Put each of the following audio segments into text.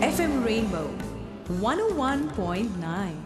FM Rainbow 101.9.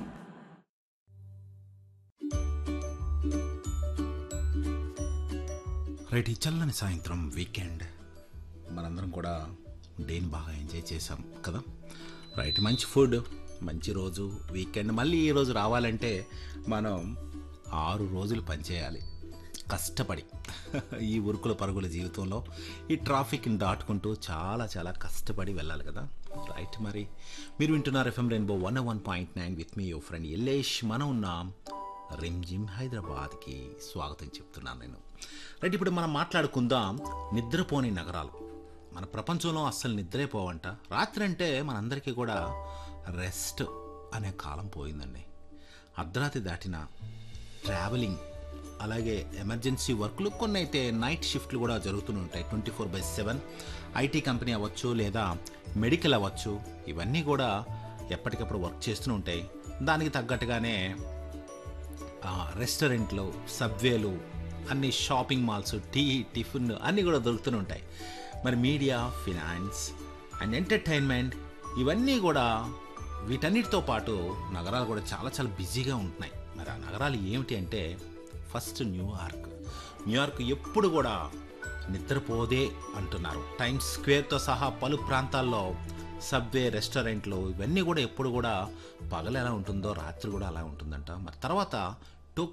Right ఈ చల్లని సాయంత్రం వీకెండ్ మనందరం కూడా డేని బాగా ఎంజాయ్ చేసాం కదా రైట్ మంచి ఫుడ్ మంచి రోజు వీకెండ్ మళ్ళీ ఈ రోజు రావాలంటే మనం ఆరు రోజులు పనిచేయాలి కష్టపడి ఈ ఉరుకుల పరుగుల జీవితంలో ఈ ట్రాఫిక్ని దాటుకుంటూ చాలా చాలా కష్టపడి వెళ్ళాలి కదా రైట్ మరి మీరు వింటున్నారు FM rainbow one one point nine with మీ యువర్ ఫ్రెండ్ ఎల్లేష్ మనం ఉన్నాం రిమ్జిమ్ హైదరాబాద్కి స్వాగతం చెప్తున్నాను నేను రైట్ ఇప్పుడు మనం మాట్లాడుకుందాం నిద్రపోని నగరాలు మన ప్రపంచంలో అస్సలు నిద్రే పోవంట రాత్రి అంటే మనందరికీ కూడా రెస్ట్ అనే కాలం పోయిందండి అర్ధరాత్రి దాటిన ట్రావెలింగ్ అలాగే ఎమర్జెన్సీ వర్క్లు కొన్ని అయితే నైట్ షిఫ్ట్లు కూడా జరుగుతూనే ఉంటాయి twenty four by seven IT company అవ్వచ్చు లేదా మెడికల్ అవ్వచ్చు ఇవన్నీ కూడా ఎప్పటికప్పుడు వర్క్ చేస్తూనే ఉంటాయి దానికి తగ్గట్టుగానే ఆ, రెస్టారెంట్లు సబ్వేలు అన్ని షాపింగ్ మాల్స్ టీ టిఫిన్ అన్నీ కూడా దొరుకుతూనే ఉంటాయి మరి మీడియా ఫినాన్స్ అండ్ ఎంటర్టైన్మెంట్ ఇవన్నీ కూడా వీటన్నిటితో పాటు నగరాలు కూడా చాలా చాలా బిజీగా ఉంటున్నాయి మరి ఆ నగరాలు ఏమిటి అంటే ఫస్ట్ న్యూయార్క్ న్యూయార్క్ ఎప్పుడు కూడా నిద్రపోదే అంటున్నారు టైమ్స్ స్క్వేర్తో సహా పలు ప్రాంతాల్లో సబ్వే రెస్టారెంట్లు ఇవన్నీ కూడా ఎప్పుడు కూడా పగలు ఎలా ఉంటుందో రాత్రి కూడా అలా ఉంటుందంట మరి తర్వాత